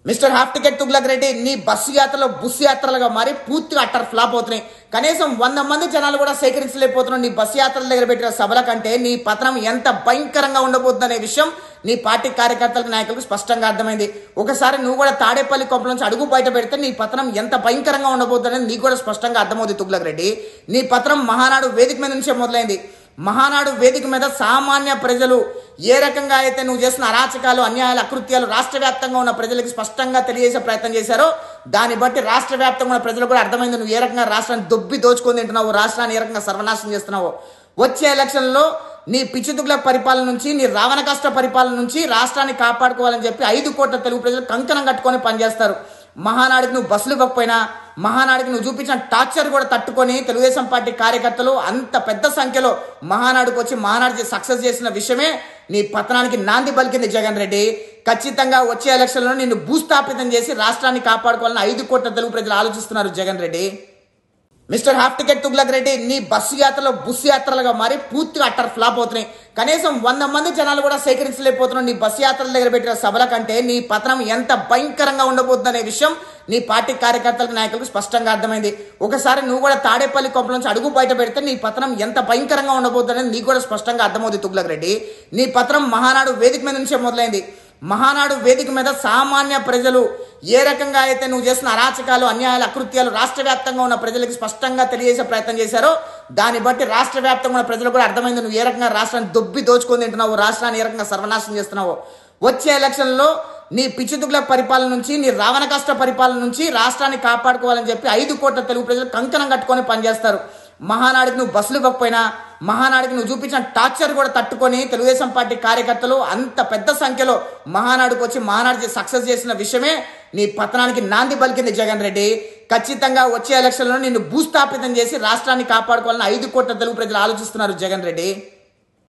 mister half ticket Tughlaq Reddy నీ bus యాత్రలో బుస్సు యాత్రలుగా మారి పూర్తిగా అట్టర్ ఫ్లాప్ అవుతున్నాయి కనీసం వంద మంది జనాలు కూడా సేకరించలేకపోతున్నావు నీ బస్సు యాత్రల దగ్గర పెట్టిన సభల కంటే నీ పతనం ఎంత భయంకరంగా ఉండబోతుందనే విషయం నీ పార్టీ కార్యకర్తలకు నాయకులకు స్పష్టంగా అర్థమైంది ఒకసారి నువ్వు కూడా తాడేపల్లి కొంపల నుంచి అడుగు బయట పెడితే నీ పతనం ఎంత భయంకరంగా ఉండబోతుందనేది నీకు కూడా స్పష్టంగా అర్థమవుతుంది తుగ్లక్ రెడ్డి నీ పతనం మహానాడు వేదిక మీద నుంచే మొదలైంది మహానాడు వేదిక మీద సామాన్య ప్రజలు ఏ రకంగా అయితే నువ్వు చేసిన అరాచకాలు అన్యాయాలు అకృత్యాలు రాష్ట్ర వ్యాప్తంగా ఉన్న ప్రజలకు స్పష్టంగా తెలియజేసే ప్రయత్నం చేశారో దాన్ని బట్టి రాష్ట్ర వ్యాప్తంగా ఉన్న ప్రజలకు కూడా అర్థమైంది నువ్వు ఏ రకంగా రాష్ట్రాన్ని దొబ్బి దోచుకొని తింటున్నావు రాష్ట్రాన్ని ఏ రకంగా సర్వనాశనం చేస్తున్నావు వచ్చే ఎలక్షన్లో నీ పిచ్చితుగుల పరిపాలన నుంచి నీ రావణ కష్ట పరిపాలన నుంచి రాష్ట్రాన్ని కాపాడుకోవాలని చెప్పి ఐదు కోట్ల తెలుగు ప్రజలు కంకణం కట్టుకొని పనిచేస్తారు మహానాడికి నువ్వు బస్సులు ఇవ్వకపోయినా మహానాడికి నువ్వు చూపించిన టార్చర్ కూడా తట్టుకొని తెలుగుదేశం పార్టీ కార్యకర్తలు అంత పెద్ద సంఖ్యలో మహానాడుకు వచ్చి మహానాడు సక్సెస్ చేసిన విషయమే నీ పతనానికి నాంది పలికింది జగన్ రెడ్డి ఖచ్చితంగా వచ్చే ఎలక్షన్లో నిన్ను భూస్థాపితం చేసి రాష్ట్రాన్ని కాపాడుకోవాలని ఐదు కోట్ల తెలుగు ప్రజలు ఆలోచిస్తున్నారు Jagan Reddy mister half ticket Tughlaq Reddy నీ బస్సు యాత్రలో బుస్సు యాత్రలుగా మారి పూర్తిగా అట్టర్ ఫ్లాప్ అవుతున్నాయి కనీసం వంద మంది జనాలు కూడా సేకరించలేకపోతున్నావు నీ బస్సు యాత్రల దగ్గర పెట్టిన సభల కంటే నీ పతనం ఎంత భయంకరంగా ఉండబోతుందనే విషయం నీ పార్టీ కార్యకర్తలకు నాయకులకు స్పష్టంగా అర్థమైంది ఒకసారి నువ్వు కూడా తాడేపల్లి కొంపల నుంచి అడుగు బయట పెడితే నీ పతనం ఎంత భయంకరంగా ఉండబోతుందనేది నీకు కూడా స్పష్టంగా అర్థమవుతుంది తుగ్లక్ రెడ్డి నీ పతనం మహానాడు వేదిక మీద నుంచే మొదలైంది మహానాడు వేదిక మీద సామాన్య ప్రజలు ఏ రకంగా అయితే నువ్వు చేసిన అరాచకాలు అన్యాయాలు అకృత్యాలు రాష్ట్ర వ్యాప్తంగా ఉన్న ప్రజలకు స్పష్టంగా తెలియజేసే ప్రయత్నం చేశారో దాన్ని బట్టి రాష్ట్ర వ్యాప్తంగా ఉన్న ప్రజలకు కూడా అర్థమైంది నువ్వు ఏ రకంగా రాష్ట్రాన్ని దొబ్బి దోచుకొని తింటున్నావు రాష్ట్రాన్ని ఏ రకంగా సర్వనాశనం చేస్తున్నావు వచ్చే ఎలక్షన్లో నీ పిచ్చితుగుల పరిపాలన నుంచి నీ రావణ కష్ట పరిపాలన నుంచి రాష్ట్రాన్ని కాపాడుకోవాలని చెప్పి ఐదు కోట్ల తెలుగు ప్రజలు కంకణం కట్టుకొని పనిచేస్తారు మహానాడికి నువ్వు బస్సులు ఇవ్వకపోయినా మహానాడికి నువ్వు చూపించిన టార్చర్ కూడా తట్టుకొని తెలుగుదేశం పార్టీ కార్యకర్తలు అంత పెద్ద సంఖ్యలో మహానాడుకు వచ్చి మహానాడు సక్సెస్ చేసిన విషయమే నీ పతనానికి నాంది పలికింది జగన్ రెడ్డి ఖచ్చితంగా వచ్చే ఎలక్షన్లో నిన్ను భూస్థాపితం చేసి రాష్ట్రాన్ని కాపాడుకోవాలని ఐదు కోట్ల తెలుగు ప్రజలు ఆలోచిస్తున్నారు జగన్ రెడ్డి